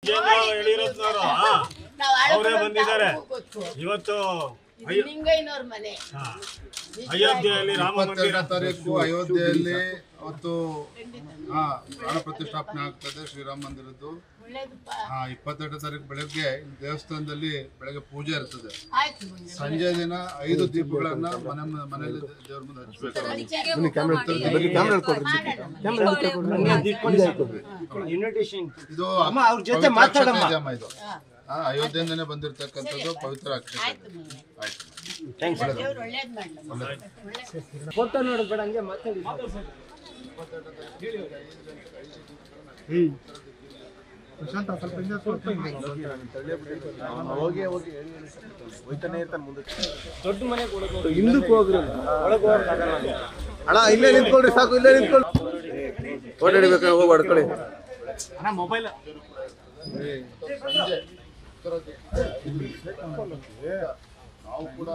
ವಿಜೇಂದ್ರ ಯಡಿಯೂರಪ್ಪನವರು ನಾವ್ ಆಳು ಅವರೇ ಅಂತ ಬಂದಿದ್ದಾರೆ ಅವ್ರಿಗೂ ಗೊತ್ತು. ಇವತ್ತು ಇದು ಅಯ್ಯ- ಲಿಂಗಯ್ಯನವ್ರ ಮನೆ ಹಾ. ಅಯೋಧ್ಯೆಯಲ್ಲಿ ರಾಮ ಮಂದಿರ ಇಪ್ಪತ್ತೆರಡನೇ ತಾರೀಕು ಅಯೋಧ್ಯೆಯಲ್ಲಿ ಅವತ್ತು ಹಾ ಪ್ರಾಣ ಪ್ರತಿಷ್ಠಾಪನೆ ಆಗ್ತದೆ ಶ್ರೀರಾಮ ಮಂದಿರದ್ದು ಒಳ್ಳೇದಪ್ಪ ಹಾ ಇಪ್ಪತ್ತೆರಡನೇ ತಾರೀಕು ಬೆಳಗ್ಗೆ ಇಲ್ಲಿ ದೇವಸ್ಥಾನದಲ್ಲಿ ಬೆಳಗ್ಗೆ ಪೂಜೆ ಇರ್ತದೆ ಆಯ್ತು ಮುಂದೆ ಸಂಜೆ ದಿನ ಐದು ದೀಪಗಳನ್ನ ಮನೆ ಮನೆಯಲ್ಲಿ ದೇವ್ರ ಮುಂದೆ ಹಚ್ಬೇಕು ಇನ್ವಿಟೇಷನ್ ಇದು ಅಮ್ಮ, ಅವ್ರ ಜೊತೆ ಪವಿತ್ರ ಮಾತಾಡಮ್ಮ. ಅಕ್ಷತೆ ಇದೆಯಮ್ಮ ಇದು ಹಾ ಅಯೋಧ್ಯೆಯಿಂದನೇ ಬಂದಿರತಕ್ಕಂಥದ್ದು ಪವಿತ್ರ ಅಕ್ಷತೆ ಆಯ್ತು ಮುಂದೆ ಆಯ್ತು ದೇವ್ರು ಒಳ್ಳೇದ್ ಮಾಡ್ಲಮ್ಮ ಫೋಟೋ ನೋಡೋದು ಬೇಡ ಹಂಗೆ ಮಾತಾಡಿ ದೊಡ್ಡ ಮನೆ ಕೊಡೋದು ಹಿಂದಕ್ಕೆ ಹೋಗ್ರಿ ಒಳಗೆ ಅಣ್ಣ ಇಲ್ಲೇ ನಿಂತ್ಕೊಳ್ರಿ ಸಾಕು ಇಲ್ಲೇ ನಿಂತ್ಕೊಳ್ಳಿ ಫೋಟೋ ಹಿಡಿಬೇಕಾದ್ರೆ ಹೋಗಿ ಹೊಡ್ಕೊಳ್ಳಿ ಅಣ್ಣ ಮೊಬೈಲ್ ನಾವು ಕೂಡ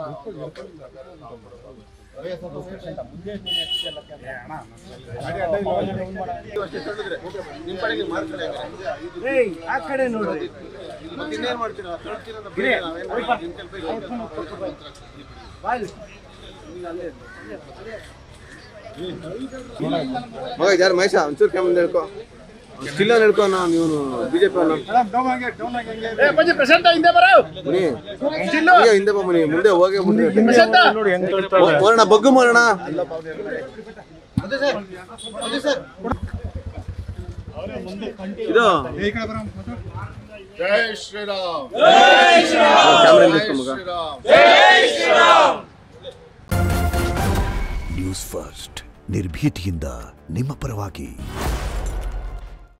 ಏಯ್ ಆ ಕಡೆ ನೋಡ್ರಿ ಇನ್ನೇನ್ ಮಾಡ್ತೀರಾ ತಳ್ತೀರಾ ಅಂತ ಬೇಡ, ನಾವೇನ್ ನಿಮ್ ಕೆಲ್ಸ ಇಲ್ಲ. ಮಗ ಯಾರು ಮಹೇಶ ಒಂಚೂರು ಕ್ಯಾಮನ್ ಹೇಳ್ಕೊ ಸ್ಟಿಲ್ಲ ಹೇಳ್ಕೊ ನಾವು ನೀವು ಬಿಜೆಪಿ ಮುನಿ ಅಯ್ಯೋ, ಹಿಂದೆ ಬಾ ಮುನಿ ಮುಂದೆ ಹೋಗೇ ಹೋಗೋಣ ಬಗ್ಗು ಮಾಡೋಣ ಇದು ಜೈ ಶ್ರೀರಾಮ್ ಕ್ಯಾಮ್ರಾ ಜೈ ನಿಲ್ಸ್ಕೊ ಮಗ ಶ್ರೀರಾಮ್ ನ್ಯೂಸ್ ಫಸ್ಟ್ ನಿರ್ಭೀತಿಯಿಂದ ನಿಮ್ಮ ಪರವಾಗಿ